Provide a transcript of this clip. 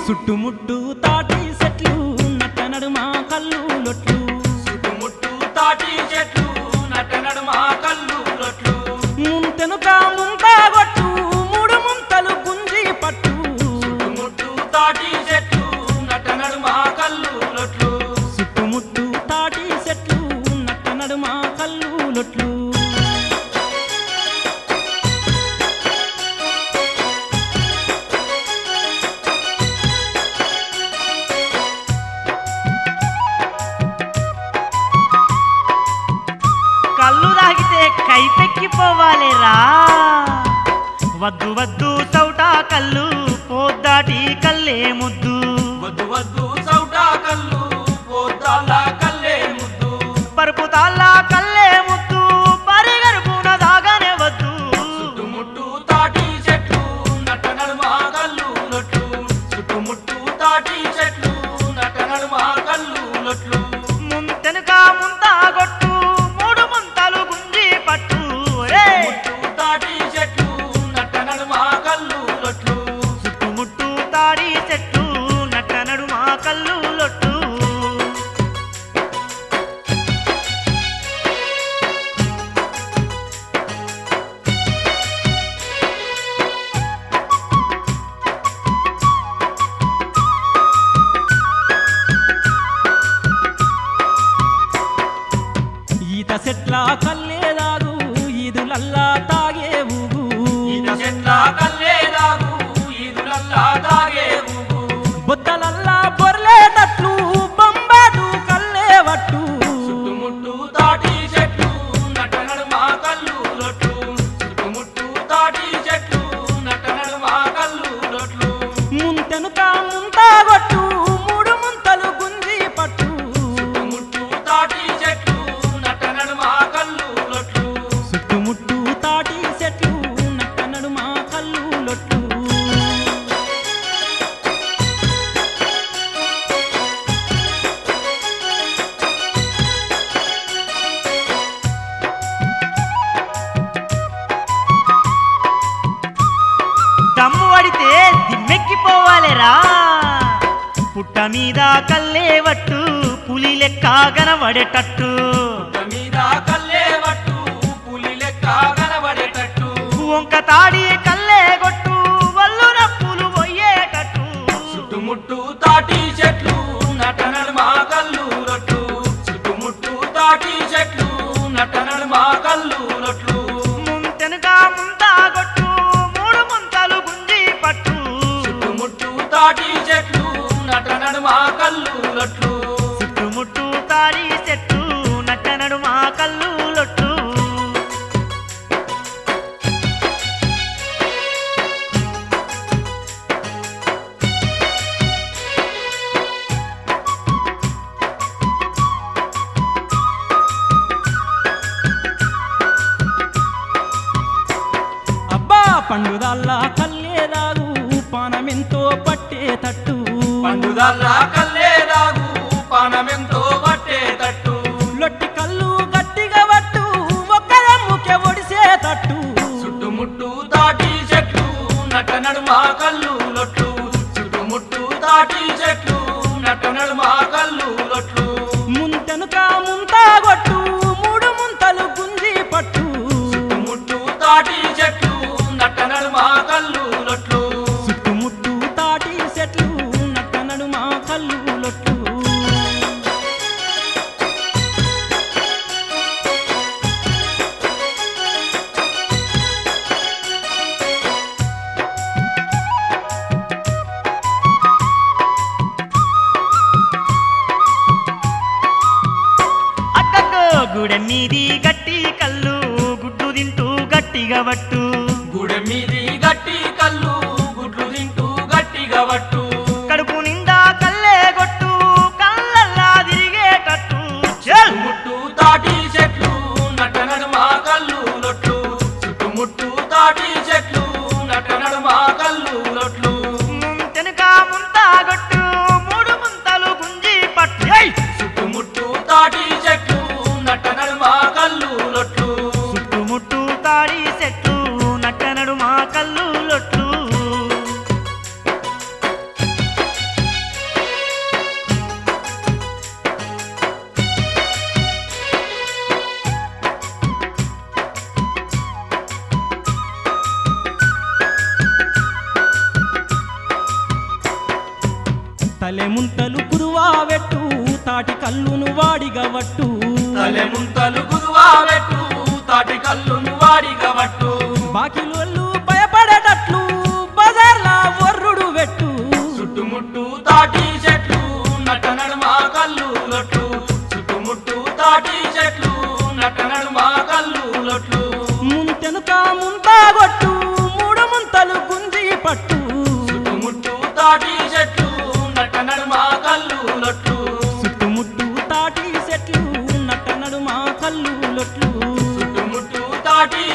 చుట్టుముట్టు తాటి చెట్లు నట్ట నడుమ కళ్ళు లొట్లు చుట్టుముట్టు తాటి చెట్లు నట్ట నడుమ కళ్ళు లొట్లు ముంతెనుక ముంత గొట్టు మూడు ముంతలు గుంజి పట్టు చుట్టుముట్టు తాటి చెట్లు నట్ట నడుమ కళ్ళు లొట్లు చుట్టుముట్టు తాటి చెట్లు నట్ట నడుమ కళ్ళు లొట్లు కళ్ళు తాగితే కైపెక్కిపోవాలేరా వద్దు వద్దు చౌట కళ్ళు పోద్దాటి కల్లే ముద్దు వద్దు వద్దు చౌటా కళ్ళు పోతాల కల్లే ముద్దు పరుపు తాళ్ళ కల్లే ముద్దు పరిగరుపున దాగానే వద్దు చుట్టుముట్టు తాటి చెట్లు నట్ట నడుమ కళ్ళు లొట్లు చుట్టుముట్టు తాటి చెట్లు నట్ట నడుమ కళ్ళు లొట్లు ముంతెనుక ముంత గొట్టు మూడు ముంతలు గుంజి పట్టు రేయ్! చుట్టుముట్టు తాటి చెట్లు నట్ట నడుమ కళ్ళు లొట్లు చుట్టుముట్టు తాడి చెట్టు నట్ట నడుమ కళ్ళు లొట్టు ఈత చెట్ల కల్లేదాగు ఈదులల్లా తాగే ఊగు ఈత చెట్ల కల్లేదాగు ఈదులల్లా తాగే ఊగు బొద్దలల్లా బొర్లేటట్లు బొంబాటు కల్లేవట్టు చుట్టుముట్టు తాటి చెట్లు నట్ట నడుమ కళ్ళు లొట్లు చుట్టుముట్టు తాటి చెట్లు నట్ట నడుమ కళ్ళు లొట్లు ముంతెనుక ముంత గొట్టు మూడు ముంతలు గుంజి పట్టు చుట్టుముట్టు తాటి చెట్లు నట్ట నడుమ కళ్ళు లొట్లు చుట్టుముట్టు తాటి చెట్లు నట్ట నడుమ కళ్ళు లొట్లు దమ్ము పడితే దిమ్మెక్కిపోవాలేరా పుట్ట మీద కల్లే వట్టు పులి లెక్క కనబడేటట్టు పుట్ట మీద కల్లే వట్టు పులి లెక్క కనబడేటట్టు వంక తాడి కల్లే కొట్టు వల్లు నప్పులు పోయేటట్టు చుట్టుముట్టు తాటి చెట్లు నట నడుమ కళ్ళు రొట్లు చుట్టుముట్టు తాటి చెట్లు నట నడుమ కళ్ళు రొట్లు ముంతెనుక ముంతా కొట్టు మూడు ముంతలు గుంజి పట్టు చుట్టుముట్టు తాటి చెట్లు నట నడుమ కళ్ళు రొట్లు చుట్టుముట్టు తాడి చెట్టు నట్ట నడుమ కళ్ళు లొట్టు అబ్బా పండుదల్లా కల్లేదాగు పానమెంతో పట్టేటట్టు పండుదల్లా కల్లే దాగు పానమెంతో పట్టేటట్టు లొట్టి కళ్ళు గట్టిగా పట్టు ఒక్కదమ్ముకే ఒడిసేటట్టు చుట్టుముట్టు తాటి చెట్లు నట నడుమ కళ్ళు లొట్లు చుట్టుముట్టు తాటి చెట్లు నట నడుమ కళ్ళు లొట్లు ముంతెనుక ముంత గొట్టు మూడు ముంతలు గుంజి పట్టు చుట్టుముట్టు తాటి చెట్లు నట్ట నడుమ కళ్ళు లొట్లు చుట్టుముట్టు తాటి చెట్లు నట్ట నడుమ కళ్ళు లొట్లు అక్కకో గుడె మీది గట్టి కళ్ళు గుడ్డు తింటూ గట్టిగా పట్టు గుడి మీది గట్టి కళ్ళు గుడ్లు తింటూ గట్టిగా పట్టు కడుపు నిండా కల్లే కొట్టు కళ్ళల్లా తిరిగేటట్టు చల్ చుట్టుముట్టు తాటి చెట్లు నట్ట నడుమ కళ్ళు లొట్లు చుట్టుముట్టు తాటి చెట్లు నట్ట నడుమ కళ్ళు లొట్లు ముంతెనుక ముంతా కొట్టు మూడు ముంతలు గుంజి పట్టు ఏయ్! చుట్టుముట్టు తాటి చెట్లు నట్ట నడుమ కళ్ళు లొట్లు చుట్టుముట్టు తాడి చెట్టు నట్ట నడుమ కళ్ళు లొట్లు తలె ముంతలు కురువా వెట్టు తాటి కల్లును వాడిగవట్టు తలె ముంతలు గురువా పెట్టు తాటి కల్లును వాడిగా పట్టు బాకిలోళ్ళు భయపడేటట్లు బజార్లా వర్రుడు వెట్టు చుట్టుముట్టు తాటి చెట్లు నట్ట నడుమ కల్లు లొట్లు చుట్టుముట్టు తాటి చెట్లు నట్ట నడుమ కల్లు లొట్లు ముంతెనుక ముంతాగొట్టు మూడు ముంతలు గుంజి పట్టు చుట్టుముట్టు తాటి చెట్లు నట్ట నడుమ కల్లు లొట్లు చుట్టుముట్టు తాటి చెట్లు నట్ట నడుమ కల్లు లొట్లు చుట్టుముట్టు తాటి